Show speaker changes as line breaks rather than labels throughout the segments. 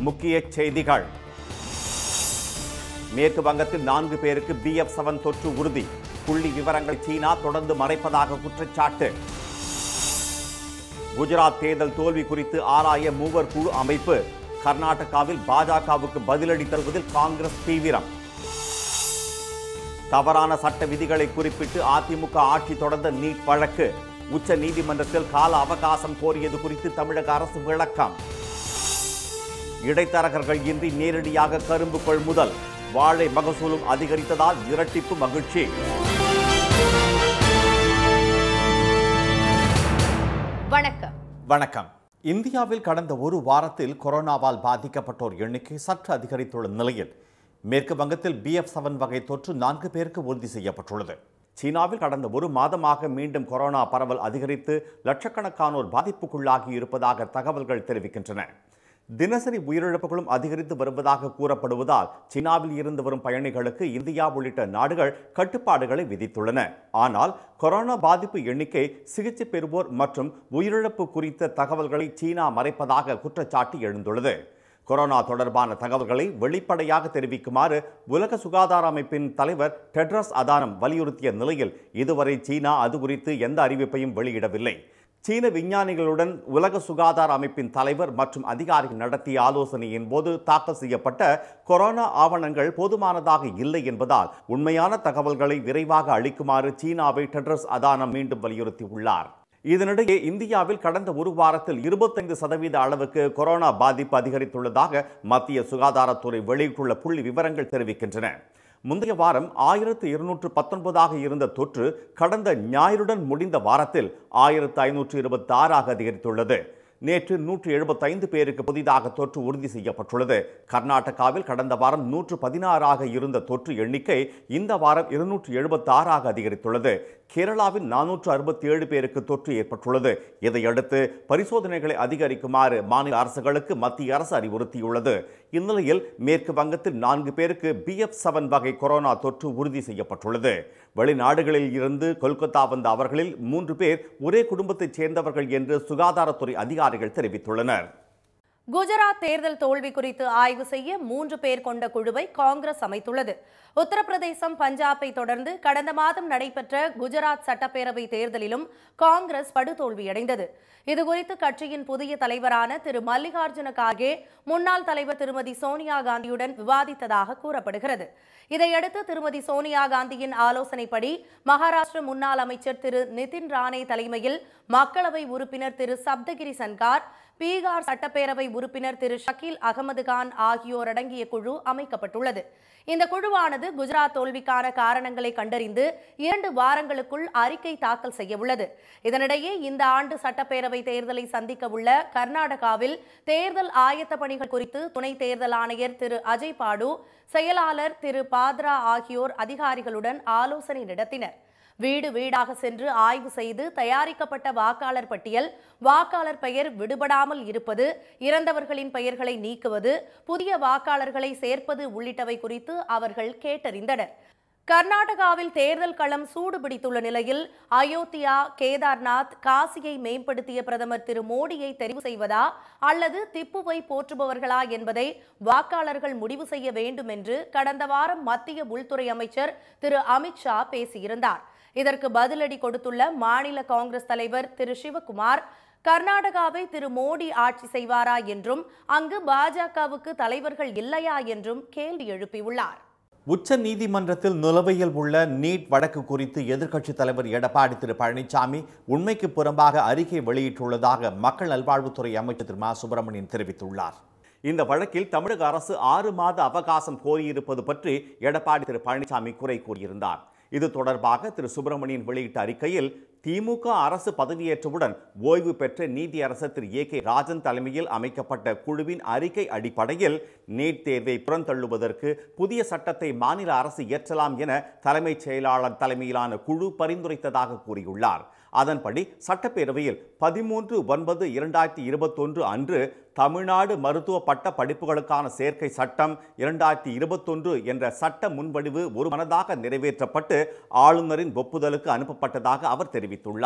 முக்கிய செய்திகள் மேற்கு வங்கத்தில் நான்கு பேருக்கு பிஎஃப் செவன் தொற்று உறுதி புள்ளி விவரங்களை சீனா தொடர்ந்து மறைப்பதாக குற்றச்சாட்டு குஜராத் தேர்தல் தோல்வி குறித்து ஆராய மூவர் குழு அமைப்பு கர்நாடகாவில் பாஜகவுக்கு பதிலடி தருவதில் காங்கிரஸ் தீவிரம் தவறான சட்ட விதிகளை குறிப்பிட்டு அதிமுக ஆட்சி தொடர்ந்த நீட் வழக்கு உச்ச நீதிமன்றத்தில் கால அவகாசம் கோரியது குறித்து தமிழக அரசு விளக்கம் இடைத்தரகர்கள் இன்றி நேரடியாக கரும்பு கொள்முதல் வாழை மகசூலும் அதிகரித்ததால் இரட்டிப்பு மகிழ்ச்சி
வணக்கம்
வணக்கம் இந்தியாவில் கடந்த ஒரு வாரத்தில் கொரோனாவால் பாதிக்கப்பட்டோர் எண்ணிக்கை சற்று அதிகரித்துள்ள நிலையில் மேற்கு வங்கத்தில் பிஎஃப் செவன் வகை தொற்று நான்கு பேருக்கு உறுதி செய்யப்பட்டுள்ளது சீனாவில் கடந்த ஒரு மாதமாக மீண்டும் கொரோனா பரவல் அதிகரித்து லட்சக்கணக்கானோர் பாதிப்புக்குள்ளாகி இருப்பதாக தகவல்கள் தெரிவிக்கின்றன தினசரி உயிரிழப்புகளும் அதிகரித்து வருவதாக கூறப்படுவதால் சீனாவில் இருந்து வரும் பயணிகளுக்கு இந்தியா உள்ளிட்ட நாடுகள் கட்டுப்பாடுகளை விதித்துள்ளன ஆனால் கொரோனா பாதிப்பு எண்ணிக்கை சிகிச்சை பெறுவோர் மற்றும் உயிரிழப்பு குறித்த தகவல்களை சீனா மறைப்பதாக குற்றச்சாட்டு எழுந்துள்ளது கொரோனா தொடர்பான தகவல்களை வெளிப்படையாக தெரிவிக்குமாறு உலக சுகாதார அமைப்பின் தலைவர் டெட்ரஸ் அதானம் வலியுறுத்திய நிலையில் இதுவரை சீனா அது குறித்து எந்த அறிவிப்பையும் வெளியிடவில்லை சீன விஞ்ஞானிகளுடன் உலக சுகாதார அமைப்பின் தலைவர் மற்றும் அதிகாரிகள் நடத்திய ஆலோசனையின் போது தாக்கல் செய்யப்பட்ட கொரோனா ஆவணங்கள் போதுமானதாக இல்லை என்பதால் உண்மையான தகவல்களை விரைவாக அளிக்குமாறு சீனாவை டெட்ரஸ் அதானம் மீண்டும் வலியுறுத்தியுள்ளார் இதனிடையே இந்தியாவில் கடந்த ஒரு வாரத்தில் இருபத்தைந்து சதவீத அளவுக்கு கொரோனா பாதிப்பு அதிகரித்துள்ளதாக மத்திய சுகாதாரத்துறை வெளியிட்டுள்ள புள்ளி விவரங்கள் தெரிவிக்கின்றன முந்தைய வாரம் ஆயிரத்து இருநூற்று பத்தொன்பதாக இருந்த தொற்று கடந்த ஞாயிறுடன் முடிந்த வாரத்தில் ஆயிரத்து ஐநூற்று இருபத்தி ஆறாக அதிகரித்துள்ளது நேற்று நூற்று எழுபத்தைந்து பேருக்கு புதிதாக தொற்று உறுதி செய்யப்பட்டுள்ளது கர்நாடகாவில் கடந்த வாரம் நூற்று பதினாறாக இருந்த தொற்று எண்ணிக்கை இந்த வாரம் இருநூற்று எழுபத்தி ஆறாக அதிகரித்துள்ளது கேரளாவில் நானூற்று அறுபத்தி ஏழு பேருக்கு தொற்று ஏற்பட்டுள்ளது இதையடுத்து பரிசோதனைகளை அதிகரிக்குமாறு மாநில அரசுகளுக்கு மத்திய அரசு அறிவுறுத்தியுள்ளது இந்நிலையில் மேற்கு வங்கத்தில் நான்கு பேருக்கு பிஎஃப் செவன் வகை கொரோனா தொற்று உறுதி செய்யப்பட்டுள்ளது வெளிநாடுகளில் இருந்து கொல்கத்தா வந்த அவர்களில் மூன்று பேர் ஒரே குடும்பத்தைச் சேர்ந்தவர்கள் என்று சுகாதாரத்துறை அதிகாரிகள் தெரிவித்துள்ளனர்
குஜராத் தேர்தல் தோல்வி குறித்து ஆய்வு செய்ய மூன்று பேர் கொண்ட குழுவை காங்கிரஸ் அமைத்துள்ளது உத்தரப்பிரதேசம் பஞ்சாபை தொடர்ந்து கடந்த மாதம் நடைபெற்ற குஜராத் சட்டப்பேரவை தேர்தலிலும் காங்கிரஸ் படுதோல்வியடைந்தது இதுகுறித்து கட்சியின் புதிய தலைவரான திரு மல்லிகார்ஜுன கார்கே முன்னாள் தலைவர் திருமதி சோனியா காந்தியுடன் விவாதித்ததாக கூறப்படுகிறது இதையடுத்து திருமதி சோனியா காந்தியின் ஆலோசனைப்படி மகாராஷ்டிர முன்னாள் அமைச்சர் திரு நிதின் ராணே தலைமையில் மக்களவை உறுப்பினர் திரு சப்தகிரி சன்கார் பீகார் சட்டப்பேரவை உறுப்பினர் திரு ஷக்கீல் அகமது கான் ஆகியோர் அடங்கிய குழு அமைக்கப்பட்டுள்ளது இந்த குழுவானது குஜராத் தோல்விக்கான காரணங்களை கண்டறிந்து இரண்டு வாரங்களுக்குள் அறிக்கை தாக்கல் செய்ய உள்ளது இதனிடையே இந்த ஆண்டு சட்டப்பேரவை தேர்தலை சந்திக்க உள்ள கர்நாடகாவில் தேர்தல் ஆயத்த பணிகள் குறித்து துணை தேர்தல் ஆணையர் திரு அஜய் பாடு செயலாளர் திரு பாத்ரா ஆகியோர் அதிகாரிகளுடன் ஆலோசனை நடத்தினர் வீடு வீடாக சென்று ஆய்வு செய்து தயாரிக்கப்பட்ட வாக்காளர் பட்டியல் வாக்காளர் பெயர் விடுபடாமல் இருப்பது இறந்தவர்களின் பெயர்களை நீக்குவது புதிய வாக்காளர்களை சேர்ப்பது உள்ளிட்டவை குறித்து அவர்கள் கேட்டறிந்தனர் கர்நாடகாவில் தேர்தல் களம் சூடுபிடித்துள்ள நிலையில் அயோத்தியா கேதார்நாத் காசியை மேம்படுத்திய பிரதமர் திரு மோடியை தெரிவு செய்வதா அல்லது திப்புவை போற்றுபவர்களா என்பதை வாக்காளர்கள் முடிவு செய்ய வேண்டும் என்று கடந்த வாரம் மத்திய உள்துறை அமைச்சர் திரு அமித்ஷா பேசியிருந்தார் இதற்கு பதிலடி கொடுத்துள்ள மாநில காங்கிரஸ் தலைவர் திரு சிவகுமார் கர்நாடகாவை திரு மோடி ஆட்சி செய்வாரா என்றும் அங்கு பாஜகவுக்கு தலைவர்கள் இல்லையா என்றும் கேள்வி எழுப்பியுள்ளார்
உச்ச நீதிமன்றத்தில் நிலுவையில் உள்ள நீட் வழக்கு குறித்து எதிர்க்கட்சித் தலைவர் எடப்பாடி திரு பழனிசாமி உண்மைக்கு புறம்பாக அறிக்கை வெளியிட்டுள்ளதாக மக்கள் நல்வாழ்வுத்துறை அமைச்சர் திரு மா சுப்பிரமணியன் தெரிவித்துள்ளார் இந்த வழக்கில் தமிழக அரசு ஆறு மாத அவகாசம் கோரியிருப்பது பற்றி எடப்பாடி திரு பழனிசாமி குறை கூறியிருந்தார் இது தொடர்பாக திரு சுப்பிரமணியன் வெளியிட்ட அறிக்கையில் திமுக அரசு பதவியேற்றவுடன் ஓய்வு பெற்ற நீதியரசர் திரு ஏ கே ராஜன் தலைமையில் அமைக்கப்பட்ட குழுவின் அறிக்கை அடிப்படையில் நீட் தேர்வை புறந்தள்ளுவதற்கு புதிய சட்டத்தை மாநில அரசு இயற்றலாம் என தலைமைச் செயலாளர் தலைமையிலான குழு பரிந்துரைத்ததாக கூறியுள்ளார் அதன்படி சட்டப்பேரவையில் பதிமூன்று ஒன்பது இரண்டாயிரத்தி இருபத்தொன்று அன்று தமிழ்நாடு மருத்துவ பட்ட படிப்புகளுக்கான சேர்க்கை சட்டம் இரண்டாயிரத்தி இருபத்தொன்று என்ற சட்ட முன்வடிவு ஒரு மனதாக நிறைவேற்றப்பட்டு ஆளுநரின் ஒப்புதலுக்கு அனுப்பப்பட்டதாக அவர் தெரிவித்துள்ளார்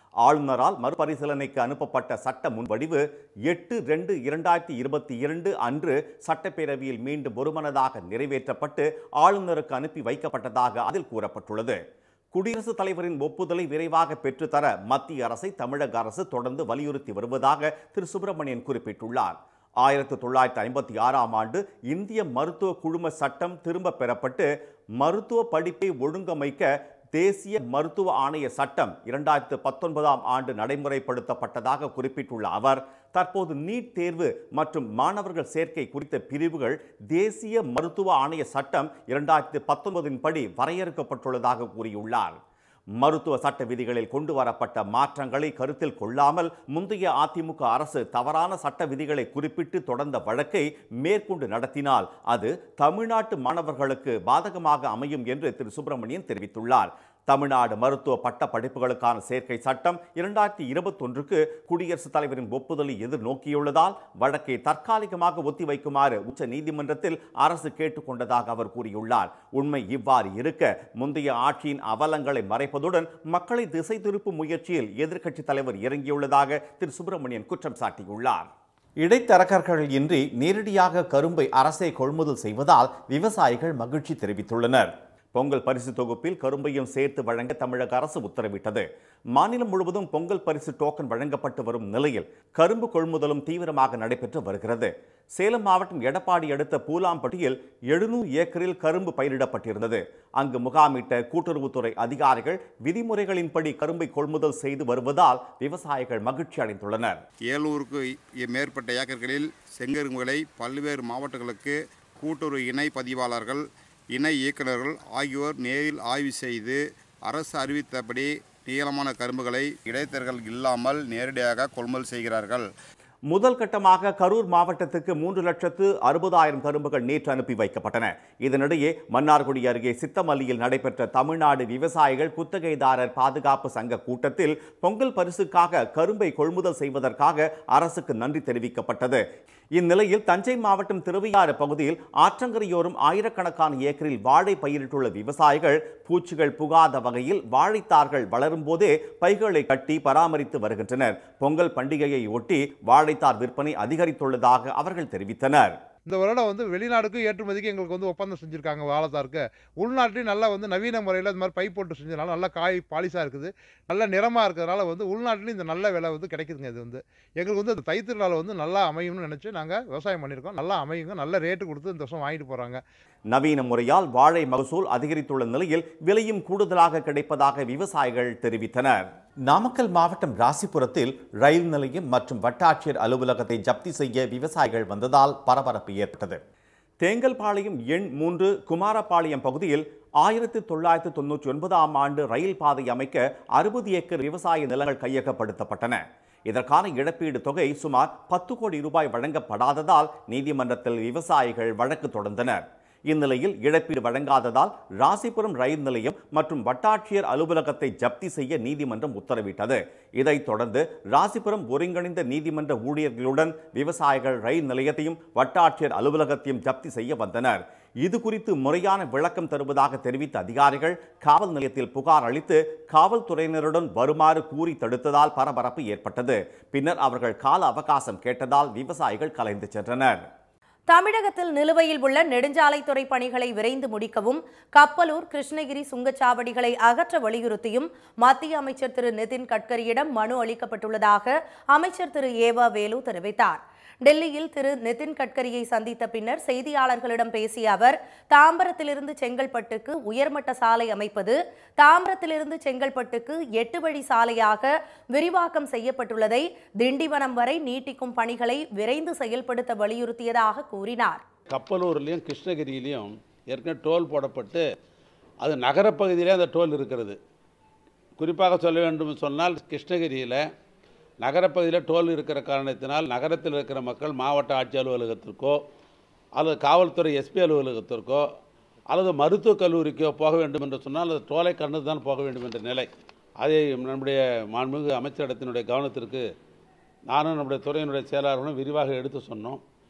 ஆளுநரால் மறுபரிசீலனைக்கு அனுப்பப்பட்ட சட்ட முன்வடிவு எட்டு ரெண்டு இரண்டாயிரத்தி இருபத்தி இரண்டு அன்று சட்டப்பேரவையில் மீண்டும் ஒருமனதாக நிறைவேற்றப்பட்டு ஆளுநருக்கு அனுப்பி வைக்கப்பட்டதாக அதில் கூறப்பட்டுள்ளது குடியரசுத் தலைவரின் ஒப்புதலை விரைவாக பெற்றுத்தர மத்திய அரசை தமிழக அரசு தொடர்ந்து வலியுறுத்தி வருவதாக திரு சுப்பிரமணியன் குறிப்பிட்டுள்ளார் ஆயிரத்தி தொள்ளாயிரத்தி ஐம்பத்தி ஆறாம் ஆண்டு இந்திய மருத்துவ குழும சட்டம் திரும்ப பெறப்பட்டு மருத்துவ படிப்பை ஒழுங்கமைக்க தேசிய மருத்துவ ஆணைய சட்டம் இரண்டாயிரத்து பத்தொன்பதாம் ஆண்டு நடைமுறைப்படுத்தப்பட்டதாக குறிப்பிட்டுள்ள அவர் தற்போது நீட் தேர்வு மற்றும் மாணவர்கள் சேர்க்கை குறித்த பிரிவுகள் தேசிய மருத்துவ ஆணைய சட்டம் இரண்டாயிரத்து பத்தொன்பதின் படி வரையறுக்கப்பட்டுள்ளதாக கூறியுள்ளார் மருத்துவ சட்ட விதிகளில் கொண்டு வரப்பட்ட மாற்றங்களை கருத்தில் கொள்ளாமல் முந்தைய அதிமுக அரசு தவறான சட்ட விதிகளை குறிப்பிட்டு தொடர்ந்த வழக்கை மேற்கொண்டு நடத்தினால் அது தமிழ்நாட்டு மாணவர்களுக்கு பாதகமாக அமையும் என்று திரு சுப்பிரமணியன் தெரிவித்துள்ளார் தமிழ்நாடு மருத்துவ பட்ட படிப்புகளுக்கான சேர்க்கை சட்டம் இரண்டாயிரத்தி இருபத்தொன்றுக்கு குடியரசுத் தலைவரின் ஒப்புதலை எதிர்நோக்கியுள்ளதால் வழக்கை தற்காலிகமாக ஒத்திவைக்குமாறு உச்ச நீதிமன்றத்தில் அரசு கேட்டுக்கொண்டதாக அவர் கூறியுள்ளார் உண்மை இவ்வாறு இருக்க முந்தைய ஆட்சியின் அவலங்களை மறைப்பதுடன் மக்களை திசை திருப்பும் முயற்சியில் எதிர்க்கட்சித் தலைவர் இறங்கியுள்ளதாக திரு சுப்பிரமணியன் குற்றம் சாட்டியுள்ளார் இடைத்தரகர்கள் இன்றி நேரடியாக கரும்பை அரசே கொள்முதல் செய்வதால் விவசாயிகள் மகிழ்ச்சி தெரிவித்துள்ளனர் பொங்கல் பரிசு தொகுப்பில் கரும்பையும் சேர்த்து வழங்க தமிழக அரசு உத்தரவிட்டது மாநிலம் முழுவதும் பொங்கல் பரிசு டோக்கன் வழங்கப்பட்டு வரும் நிலையில் கரும்பு கொள்முதலும் தீவிரமாக நடைபெற்று வருகிறது சேலம் மாவட்டம் எடப்பாடி அடுத்த பூலாம்பட்டியில் எழுநூறு ஏக்கரில் கரும்பு பயிரிடப்பட்டிருந்தது அங்கு முகாமிட்ட கூட்டுறவுத்துறை அதிகாரிகள் விதிமுறைகளின்படி கரும்பை கொள்முதல் செய்து வருவதால் விவசாயிகள் மகிழ்ச்சி அடைந்துள்ளனர்
ஏழ்நூறுக்கு மேற்பட்ட ஏக்கர்களில் செங்கரும்புகளை பல்வேறு மாவட்டங்களுக்கு கூட்டுறவு இணை பதிவாளர்கள் இணை இயக்குநர்கள் ஆகியோர் நேரில் ஆய்வு செய்து அரசு அறிவித்தபடி நீளமான கரும்புகளை இடைத்தரகர்கள் இல்லாமல் நேரடியாக கொள்முதல் செய்கிறார்கள்
முதல் கட்டமாக கரூர் மாவட்டத்துக்கு மூன்று லட்சத்து அறுபதாயிரம் கரும்புகள் நேற்று அனுப்பி வைக்கப்பட்டன இதனிடையே மன்னார்குடி அருகே சித்தமல்லியில் நடைபெற்ற தமிழ்நாடு விவசாயிகள் குத்தகைதாரர் பாதுகாப்பு சங்க கூட்டத்தில் பொங்கல் பரிசுக்காக கரும்பை கொள்முதல் செய்வதற்காக அரசுக்கு நன்றி தெரிவிக்கப்பட்டது இந்நிலையில் தஞ்சை மாவட்டம் திருவையாறு பகுதியில் ஆற்றங்கரையோரம் ஆயிரக்கணக்கான ஏக்கரில் வாழை பயிரிட்டுள்ள விவசாயிகள் பூச்சிகள் புகாத வகையில் வாழைத்தார்கள் வளரும் போதே பைகளை கட்டி பராமரித்து வருகின்றனர் பொங்கல் பண்டிகையை ஒட்டி வாழைத்தார் விற்பனை அதிகரித்துள்ளதாக அவர்கள் தெரிவித்தனர்
இந்த வருடம் வந்து வெளிநாடுக்கும் ஏற்றுமதிக்கு எங்களுக்கு வந்து ஒப்பந்தம் செஞ்சுருக்காங்க வாழைத்தாருக்கு உள்நாட்டிலையும் நல்லா வந்து நவீன முறையில் இந்த மாதிரி பைப் போட்டு செஞ்சதுனால நல்லா காய் பாலிசாக இருக்குது நல்ல நிறமாக இருக்கிறதுனால வந்து உள்நாட்டிலையும் இந்த நல்ல விலை வந்து கிடைக்குதுங்க இது வந்து எங்களுக்கு வந்து இந்த தைத்திருநாள் வந்து நல்லா அமையும்னு நினச்சி நாங்கள் விவசாயம் பண்ணியிருக்கோம் நல்லா அமையுங்க நல்ல ரேட்டு கொடுத்து இந்த வருஷம் வாங்கிட்டு போகிறாங்க
நவீன முறையால் வாழை மகசூல் அதிகரித்துள்ள நிலையில் விலையும் கூடுதலாக கிடைப்பதாக விவசாயிகள் தெரிவித்தனர் நாமக்கல் மாவட்டம் ராசிபுரத்தில் ரயில் நிலையம் மற்றும் வட்டாட்சியர் அலுவலகத்தை ஜப்தி செய்ய விவசாயிகள் வந்ததால் பரபரப்பு ஏற்பட்டது தேங்கல்பாளையம் எண் மூன்று குமாரபாளையம் பகுதியில் ஆயிரத்தி தொள்ளாயிரத்தி தொண்ணூற்றி ஒன்பதாம் ஆண்டு ரயில் பாதை அமைக்க அறுபது ஏக்கர் விவசாய நிலங்கள் கையகப்படுத்தப்பட்டன இதற்கான இழப்பீடு தொகை சுமார் பத்து கோடி ரூபாய் வழங்கப்படாததால் நீதிமன்றத்தில் விவசாயிகள் வழக்கு தொடர்ந்தனர் இந்நிலையில் இழப்பீடு வழங்காததால் ராசிபுரம் ரயில் நிலையம் மற்றும் வட்டாட்சியர் அலுவலகத்தை ஜப்தி செய்ய நீதிமன்றம் உத்தரவிட்டது இதைத் தொடர்ந்து ராசிபுரம் ஒருங்கிணைந்த நீதிமன்ற ஊழியர்களுடன் விவசாயிகள் ரயில் நிலையத்தையும் வட்டாட்சியர் அலுவலகத்தையும் ஜப்தி செய்ய வந்தனர் இது குறித்து முறையான விளக்கம் தருவதாக தெரிவித்த அதிகாரிகள் காவல் நிலையத்தில் புகார் அளித்து காவல்துறையினருடன் வருமாறு கூறி தடுத்ததால் பரபரப்பு ஏற்பட்டது பின்னர் அவர்கள் கால அவகாசம் கேட்டதால் விவசாயிகள் கலைந்து சென்றனர்
தமிழகத்தில் நிலுவையில் உள்ள நெடுஞ்சாலைத்துறை பணிகளை விரைந்து முடிக்கவும் கப்பலூர் கிருஷ்ணகிரி சுங்கச்சாவடிகளை அகற்ற வலியுறுத்தியும் மத்திய அமைச்சர் திரு நிதின் கட்கரியிடம் மனு அளிக்கப்பட்டுள்ளதாக அமைச்சர் திரு ஏவா வேலு தெரிவித்தார் டெல்லியில் திரு நிதின் கட்கரியை சந்தித்த பின்னர் செய்தியாளர்களிடம் பேசிய அவர் தாம்பரத்திலிருந்து செங்கல்பட்டுக்கு உயர்மட்ட சாலை அமைப்பது தாம்பரத்திலிருந்து செங்கல்பட்டுக்கு எட்டு வழி சாலையாக விரிவாக்கம் செய்யப்பட்டுள்ளதை திண்டிவனம் வரை நீட்டிக்கும் பணிகளை விரைந்து செயல்படுத்த வலியுறுத்தியதாக கூறினார்
கப்பலூர்லேயும் கிருஷ்ணகிரியிலையும் ஏற்கனவே டோல் போடப்பட்டு அது நகரப்பகுதியிலே அந்த டோல் இருக்கிறது குறிப்பாக சொல்ல வேண்டும் சொன்னால் கிருஷ்ணகிரியில் நகரப்பகுதியில் டோல் இருக்கிற காரணத்தினால் நகரத்தில் இருக்கிற மக்கள் மாவட்ட ஆட்சி அலுவலகத்திற்கோ அல்லது காவல்துறை எஸ்பி அலுவலகத்திற்கோ அல்லது மருத்துவக் கல்லூரிக்கோ போக வேண்டும் என்று சொன்னால் அது டோலை கடந்து தான் போக வேண்டும் என்ற நிலை அதை நம்முடைய மாண்புமிகு அமைச்சரிடத்தினுடைய கவனத்திற்கு நானும் நம்முடைய துறையினுடைய செயலாளர்களும் விரிவாக எடுத்து சொன்னோம்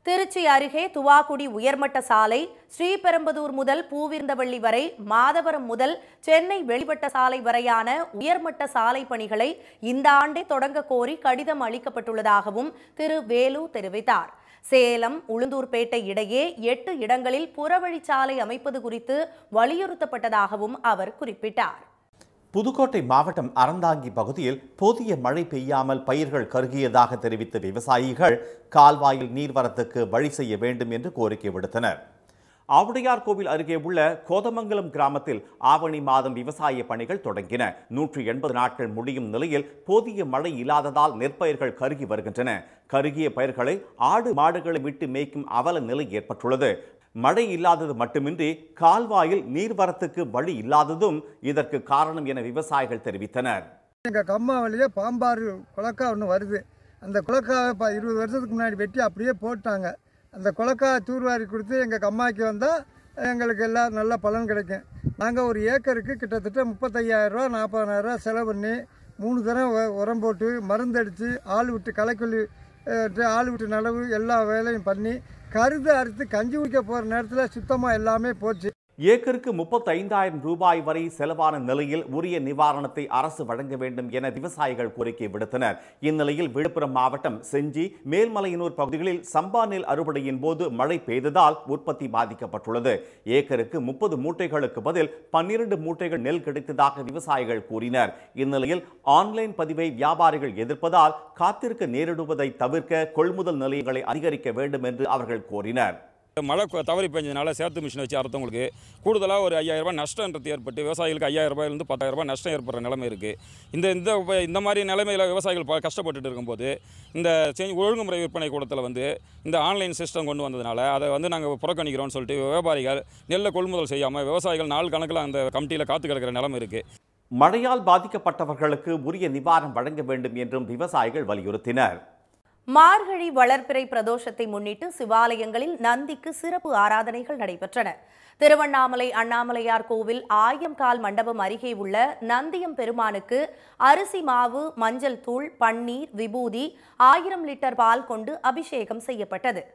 திருச்சி அருகே துவாக்குடி உயர்மட்ட சாலை ஸ்ரீபெரும்பதூர் முதல் பூவிருந்தவள்ளி வரை மாதவரம் முதல் சென்னை வெளிவட்ட சாலை வரையான உயர்மட்ட சாலை பணிகளை இந்த ஆண்டே தொடங்க கோரி கடிதம் அளிக்கப்பட்டுள்ளதாகவும் திரு வேலு தெரிவித்தார் சேலம் உளுந்தூர்பேட்டை இடையே எட்டு இடங்களில் புறவழிச்சாலை அமைப்பது குறித்து வலியுறுத்தப்பட்டதாகவும் அவர் குறிப்பிட்டார்
புதுக்கோட்டை மாவட்டம் அறந்தாங்கி பகுதியில் போதிய மழை பெய்யாமல் பயிர்கள் கருகியதாக தெரிவித்த விவசாயிகள் கால்வாயில் நீர்வரத்துக்கு வழி செய்ய வேண்டும் என்று கோரிக்கை விடுத்தனர் ஆவுடையார் கோவில் அருகே உள்ள கோதமங்கலம் கிராமத்தில் ஆவணி மாதம் விவசாய பணிகள் தொடங்கின நூற்றி எண்பது நாட்கள் முடியும் நிலையில் போதிய மழை இல்லாததால் நெற்பயிர்கள் கருகி வருகின்றன கருகிய பயிர்களை ஆடு மாடுகளை விட்டு மேய்க்கும் அவல நிலை ஏற்பட்டுள்ளது மழை இல்லாதது மட்டுமின்றி கால்வாயில் நீர்வரத்துக்கு வழி இல்லாததும் இதற்கு காரணம் என விவசாயிகள் தெரிவித்தனர்
எங்கள் கம்மா வழியே பாம்பாறு குளக்கா ஒன்று வருது அந்த குளக்காவை இப்போ இருபது வருஷத்துக்கு முன்னாடி வெட்டி அப்படியே போட்டாங்க அந்த குளக்கா தூர்வாரி கொடுத்து எங்கள் கம்மாய்க்கு வந்தால் எங்களுக்கு எல்லாம் நல்ல பலன் கிடைக்கும் நாங்கள் ஒரு ஏக்கருக்கு கிட்டத்தட்ட முப்பத்தையாயிரரூவா நாற்பதாயிரரூவா செலவு பண்ணி மூணு தரம் உ- உரம் போட்டு மருந்தடித்து ஆள் விட்டு களைக்கொல்லி அஹ், ட்டு ஆள் விட்டு நடவு எல்லா வேலையும் பண்ணி கருது அறுத்து கஞ்சி குடிக்க போகிற நேரத்தில் சுத்தமாக எல்லாமே போச்சு
ஏக்கருக்கு முப்பத்தைந்தாயிரம் ரூபாய் வரை செலவான நிலையில் உரிய நிவாரணத்தை அரசு வழங்க வேண்டும் என விவசாயிகள் கோரிக்கை விடுத்தனர் இந்நிலையில் விழுப்புரம் மாவட்டம் செஞ்சி மேல்மலையனூர் பகுதிகளில் சம்பா நெல் அறுவடையின் போது மழை பெய்ததால் உற்பத்தி பாதிக்கப்பட்டுள்ளது ஏக்கருக்கு முப்பது மூட்டைகளுக்கு பதில் பன்னிரண்டு மூட்டைகள் நெல் கிடைத்ததாக விவசாயிகள் கூறினர் இந்நிலையில் ஆன்லைன் பதிவை வியாபாரிகள் எதிர்ப்பதால் காத்திருக்க நேரிடுவதை தவிர்க்க கொள்முதல் நிலையங்களை அதிகரிக்க வேண்டும் என்று அவர்கள் கோரினர்
மழை கொ- தவறி பெஞ்சதுனால சேத்து மிஷின் வச்சு அறுத்தவங்களுக்கு கூடுதலாக ஒரு ஐயாயிரம் ரூபாய் நஷ்டன்றது ஏற்பட்டு விவசாயிகளுக்கு ஐயாயிரம் ரூபாயிலிருந்து பத்தாயிரம் ரூபாய் நஷ்டம் ஏற்படுற நிலைமை இருக்குது இந்த இந்த உப- இந்த மாதிரி நிலைமையில் விவசாயிகள் ப- கஷ்டப்பட்டுட்டு இருக்கும்போது இந்த செஞ்சு ஒழுங்குமுறை விற்பனை கூடத்தில் வந்து இந்த ஆன்லைன் சிஸ்டம் கொண்டு வந்ததுனால அதை வந்து நாங்கள் புறக்கணிக்கிறோம்னு சொல்லிட்டு வியாபாரிகள் நெல்லை கொள்முதல் செய்யாமல் விவசாயிகள் நாள் கணக்கில் அந்த கமிட்டியில் காத்து கிடக்கிற நிலைமை இருக்குது
மழையால் பாதிக்கப்பட்டவர்களுக்கு உரிய நிவாரணம் வழங்க வேண்டும் என்றும் விவசாயிகள் வலியுறுத்தினர்
மார்கழி வளர்பிறை பிரதோஷத்தை முன்னிட்டு சிவாலயங்களில் நந்திக்கு சிறப்பு ஆராதனைகள் நடைபெற்றன திருவண்ணாமலை அண்ணாமலையார் கோவில் ஆயம்கால் மண்டபம் அருகே உள்ள நந்தியம் பெருமானுக்கு அரிசி மாவு மஞ்சள் தூள் பன்னீர் விபூதி ஆயிரம் லிட்டர் பால் கொண்டு அபிஷேகம் செய்யப்பட்டது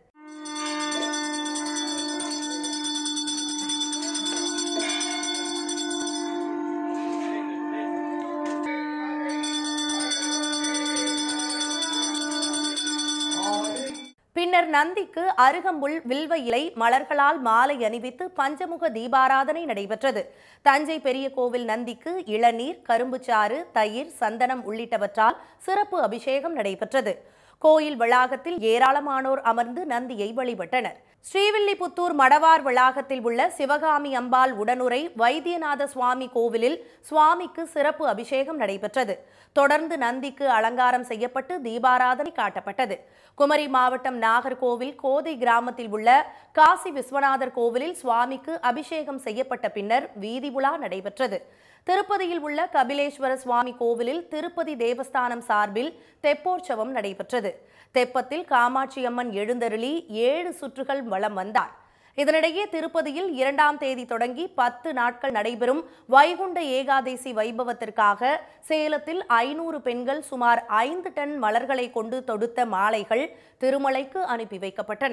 பின்னர் நந்திக்கு அருகம்புல் வில்வ இலை மலர்களால் மாலை அணிவித்து பஞ்சமுக தீபாராதனை நடைபெற்றது தஞ்சை பெரிய கோவில் நந்திக்கு இளநீர் கரும்புச்சாறு தயிர் சந்தனம் உள்ளிட்டவற்றால் சிறப்பு அபிஷேகம் நடைபெற்றது கோயில் வளாகத்தில் ஏராளமானோர் அமர்ந்து நந்தியை வழிபட்டனர் ஸ்ரீவில்லிபுத்தூர் மடவார் வளாகத்தில் உள்ள சிவகாமி அம்பாள் உடனுரை வைத்தியநாத சுவாமி கோவிலில் சுவாமிக்கு சிறப்பு அபிஷேகம் நடைபெற்றது தொடர்ந்து நந்திக்கு அலங்காரம் செய்யப்பட்டு தீபாராதனை காட்டப்பட்டது குமரி மாவட்டம் நாகர்கோவில் கோதை கிராமத்தில் உள்ள காசி விஸ்வநாதர் கோவிலில் சுவாமிக்கு அபிஷேகம் செய்யப்பட்ட பின்னர் வீதி உலா நடைபெற்றது திருப்பதியில் உள்ள கபிலேஸ்வர சுவாமி கோவிலில் திருப்பதி தேவஸ்தானம் சார்பில் தெப்போற்சவம் நடைபெற்றது தெப்பத்தில் காமாட்சி அம்மன் எழுந்தருளி ஏழு சுற்றுகள் வலம் வந்தார் இதனிடையே திருப்பதியில் இரண்டாம் தேதி தொடங்கி பத்து நாட்கள் நடைபெறும் வைகுண்ட ஏகாதேசி வைபவத்திற்காக சேலத்தில் ஐநூறு பெண்கள் சுமார் ஐந்து டன் மலர்களை கொண்டு தொடுத்த மாலைகள் திருமலைக்கு அனுப்பி வைக்கப்பட்டன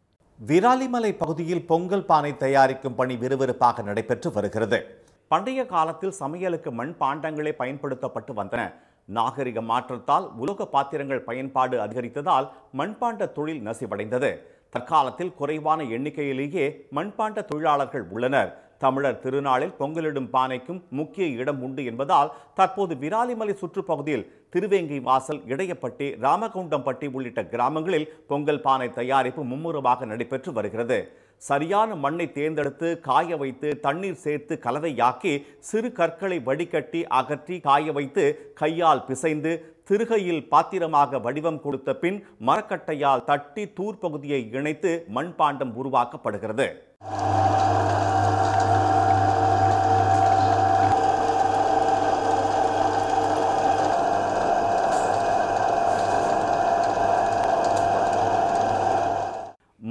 விராலிமலை பகுதியில் பொங்கல் பானை தயாரிக்கும் பணி விறுவிறுப்பாக நடைபெற்று வருகிறது பண்டைய காலத்தில் சமையலுக்கு மண் பாண்டங்களே பயன்படுத்தப்பட்டு வந்தன நாகரிக மாற்றத்தால் உலோக பாத்திரங்கள் பயன்பாடு அதிகரித்ததால் மண்பாண்ட தொழில் நசிவடைந்தது தற்காலத்தில் குறைவான எண்ணிக்கையிலேயே மண்பாண்ட தொழிலாளர்கள் உள்ளனர் தமிழர் திருநாளில் பொங்கலிடும் பானைக்கும் முக்கிய இடம் உண்டு என்பதால் தற்போது விராலிமலை சுற்றுப்பகுதியில் திருவேங்கை வாசல் இடையப்பட்டி ராமகுண்டம்பட்டி உள்ளிட்ட கிராமங்களில் பொங்கல் பானை தயாரிப்பு மும்முரமாக நடைபெற்று வருகிறது சரியான மண்ணை தேர்ந்தெடுத்து காய வைத்து தண்ணீர் சேர்த்து கலவையாக்கி சிறு கற்களை வடிகட்டி அகற்றி காய வைத்து கையால் பிசைந்து திருகையில் பாத்திரமாக வடிவம் கொடுத்த பின் மரக்கட்டையால் தட்டி தூர் பகுதியை இணைத்து மண்பாண்டம் உருவாக்கப்படுகிறது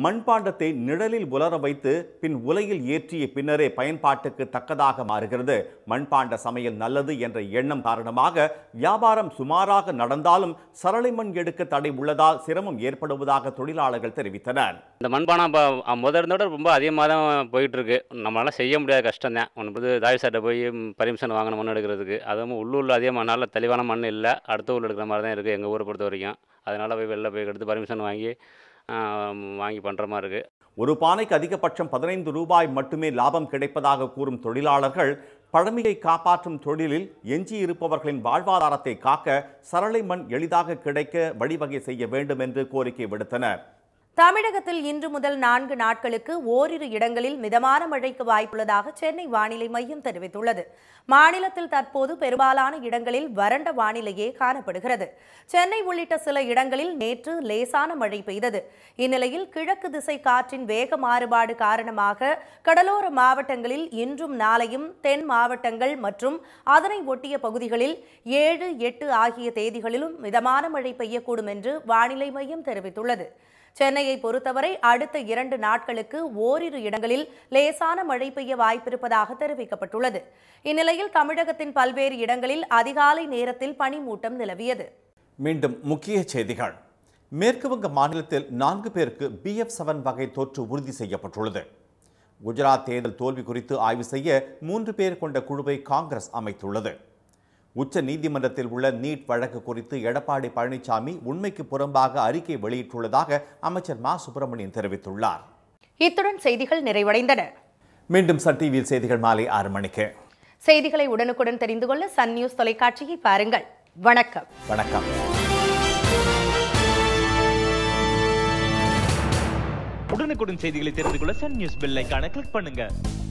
மண்பாண்டத்தை நிழலில் உலர வைத்து பின் உலையில் ஏற்றிய பின்னரே பயன்பாட்டுக்கு தக்கதாக மாறுகிறது மண்பாண்ட சமையல் நல்லது என்ற எண்ணம் காரணமாக வியாபாரம் சுமாராக நடந்தாலும் சரளை மண் எடுக்க தடை உள்ளதால் சிரமம் ஏற்படுவதாக தொழிலாளர்கள் தெரிவித்தனர்
இந்த மண்பானம் இப்போ முதல் இருந்தோட ரொம்ப அதிகமாக தான் போயிட்டுருக்கு நம்மளால செய்ய முடியாத கஷ்டம் தான் ஒன்று புது தாய் சாட்டை போய் பர்மிஷன் வாங்கணும் மண் எடுக்கிறதுக்கு அதுவும் உள்ளூரில் அதிகமாக நல்ல தெளிவான மண் இல்லை அடுத்த ஊரில் எடுக்கிற மாதிரி தான் இருக்குது எங்கள் ஊரை பொறுத்த வரைக்கும் அதனால் போய் வெளில போய் எடுத்து பர்மிஷன் வாங்கி ஆ, வாங்கி பண்ணுற மாதிரி இருக்குது
ஒரு பானைக்கு அதிகபட்சம் பதினைந்து ரூபாய் மட்டுமே லாபம் கிடைப்பதாக கூறும் தொழிலாளர்கள் பழமையை காப்பாற்றும் தொழிலில் எஞ்சியிருப்பவர்களின் வாழ்வாதாரத்தை காக்க சரளை மண் எளிதாக கிடைக்க வழிவகை செய்ய வேண்டும் என்று கோரிக்கை விடுத்தனர்
தமிழகத்தில் இன்று முதல் நான்கு நாட்களுக்கு ஓரிரு இடங்களில் மிதமான மழைக்கு வாய்ப்புள்ளதாக சென்னை வானிலை மையம் தெரிவித்துள்ளது மாநிலத்தில் தற்போது பெரும்பாலான இடங்களில் வறண்ட வானிலையே காணப்படுகிறது சென்னை உள்ளிட்ட சில இடங்களில் நேற்று லேசான மழை பெய்தது இந்நிலையில் கிழக்கு திசை காற்றின் வேக மாறுபாடு காரணமாக கடலோர மாவட்டங்களில் இன்றும் நாளையும் தென் மாவட்டங்கள் மற்றும் அதனை ஒட்டிய பகுதிகளில் ஏழு எட்டு ஆகிய தேதிகளிலும் மிதமான மழை பெய்யக்கூடும் என்று வானிலை மையம் தெரிவித்துள்ளது சென்னையை பொறுத்தவரை அடுத்த இரண்டு நாட்களுக்கு ஓரிரு இடங்களில் லேசான மழை பெய்ய வாய்ப்பிருப்பதாக தெரிவிக்கப்பட்டுள்ளது இந்நிலையில் தமிழகத்தின் பல்வேறு இடங்களில் அதிகாலை நேரத்தில் பனிமூட்டம் நிலவியது
மீண்டும் முக்கிய செய்திகள் மேற்கு வங்க மாநிலத்தில் நான்கு பேருக்கு பிஎஃப் செவன் வகை தொற்று உறுதி செய்யப்பட்டுள்ளது குஜராத் தேர்தல் தோல்வி குறித்து ஆய்வு செய்ய மூன்று பேர் கொண்ட குழுவை காங்கிரஸ் அமைத்துள்ளது உச்ச நீதிமன்றத்தில் உள்ள நீட் வழக்கு குறித்து எடப்பாடி பழனிசாமி உண்மைக்கு புறம்பாக அறிக்கை வெளியிட்டுள்ளதாக அமைச்சர் மா சுப்பிரமணியன் தெரிவித்துள்ளார்
இத்துடன் செய்திகள் நிறைவடைந்தன
மீண்டும் சன் டிவியில் செய்திகள் மாலை ஆறு மணிக்கு
செய்திகளை உடனுக்குடன் தெரிந்து கொள்ள சன் நியூஸ் தொலைக்காட்சியை பாருங்கள் வணக்கம்
வணக்கம்
உடனுக்குடன் செய்திகளை தெரிந்து கொள்ள சன் நியூஸ் பெல் ஐகானை கிளிக் பண்ணுங்க